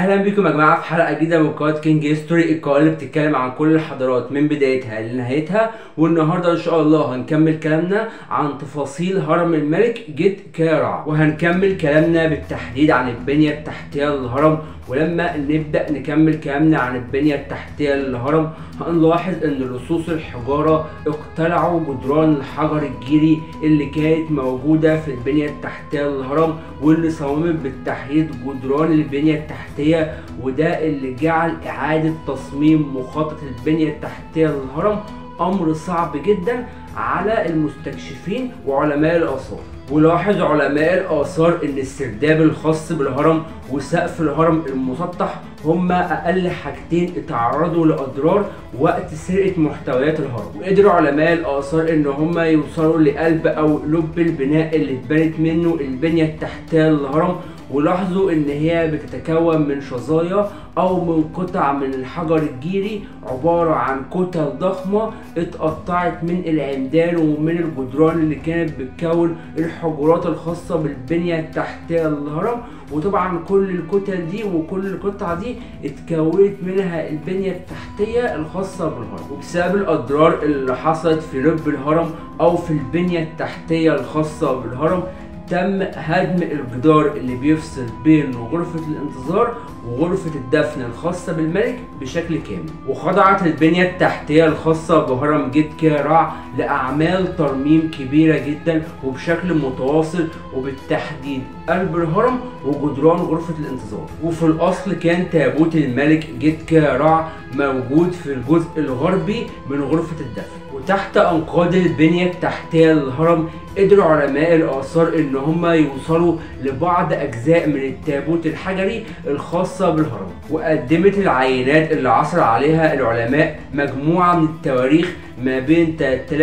اهلا بيكم يا جماعه في حلقه جديده من قناه كينج هيستوري القناه اللي بتتكلم عن كل الحضارات من بدايتها لنهايتها والنهارده ان شاء الله هنكمل كلامنا عن تفاصيل هرم الملك جد كارع وهنكمل كلامنا بالتحديد عن البنيه التحتيه للهرم ولما نبدا نكمل كلامنا عن البنيه التحتيه للهرم هنلاحظ ان لصوص الحجاره اقتلعوا جدران الحجر الجيري اللي كانت موجوده في البنيه التحتيه للهرم واللي صممت بالتحديد جدران البنيه التحتيه وده اللي جعل اعاده تصميم مخطط البنيه التحتيه للهرم امر صعب جدا على المستكشفين وعلماء الاثار ولاحظ علماء الآثار إن السرداب الخاص بالهرم وسقف الهرم المسطح هما أقل حاجتين اتعرضوا لأضرار وقت سرقة محتويات الهرم وقدروا علماء الآثار إن هما يوصلوا لقلب أو لب البناء اللي اتبنت منه البنية التحتية للهرم ولاحظوا ان هي بتتكون من شظايا او من قطع من الحجر الجيري عبارة عن كتل ضخمة اتقطعت من العمدان ومن الجدران اللي كانت بتكون الحجرات الخاصة بالبنية التحتية للهرم وطبعا كل الكتل دي وكل القطعة دي اتكونت منها البنية التحتية الخاصة بالهرم وبسبب الأضرار اللي حصلت في رب الهرم أو في البنية التحتية الخاصة بالهرم تم هدم الجدار اللي بيفصل بين غرفة الانتظار وغرفة الدفن الخاصة بالملك بشكل كامل وخضعت البنية التحتية الخاصة بهرم جد كارع لأعمال ترميم كبيرة جدا وبشكل متواصل وبالتحديد قلب الهرم وجدران غرفة الانتظار وفي الأصل كان تابوت الملك جد كارع موجود في الجزء الغربي من غرفة الدفن وتحت أنقاض البنية التحتية للهرم قدروا علماء الآثار إن هم يوصلوا لبعض أجزاء من التابوت الحجري الخاصة بالهرم وقدمت العينات اللي عثر عليها العلماء مجموعة من التواريخ ما بين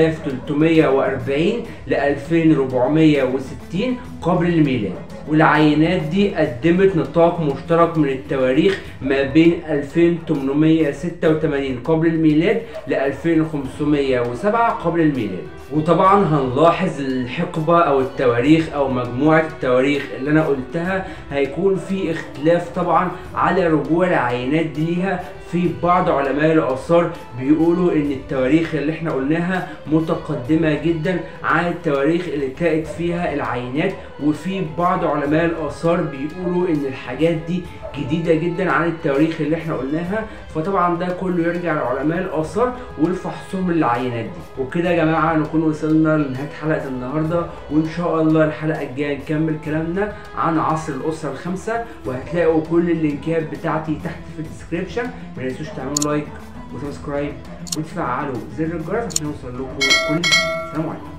3340 ل 2460 قبل الميلاد والعينات دي قدمت نطاق مشترك من التواريخ ما بين 2886 قبل الميلاد ل 2507 قبل الميلاد وطبعا هنلاحظ الحقبة او التواريخ او مجموعة التواريخ اللي انا قلتها هيكون في اختلاف طبعا على رجوع العينات دي ليها في بعض علماء الاثار بيقولوا ان التواريخ اللي احنا قلناها متقدمه جدا عن التواريخ اللي كانت فيها العينات وفي بعض علماء الاثار بيقولوا ان الحاجات دي جديدة جدا عن التواريخ اللي احنا قلناها فطبعا ده كله يرجع لعلماء الآثار والفحصهم للعينات دي وكده يا جماعة نكون وصلنا لنهاية حلقة النهاردة وإن شاء الله الحلقة الجاية نكمل كلامنا عن عصر الأسرة الخمسة وهتلاقوا كل اللينكات بتاعتي تحت في الديسكريبشن ما تنسوش تعملوا لايك وسبسكرايب وتفعلوا زر الجرس عشان يوصل لكم كل جديد سلام عليكم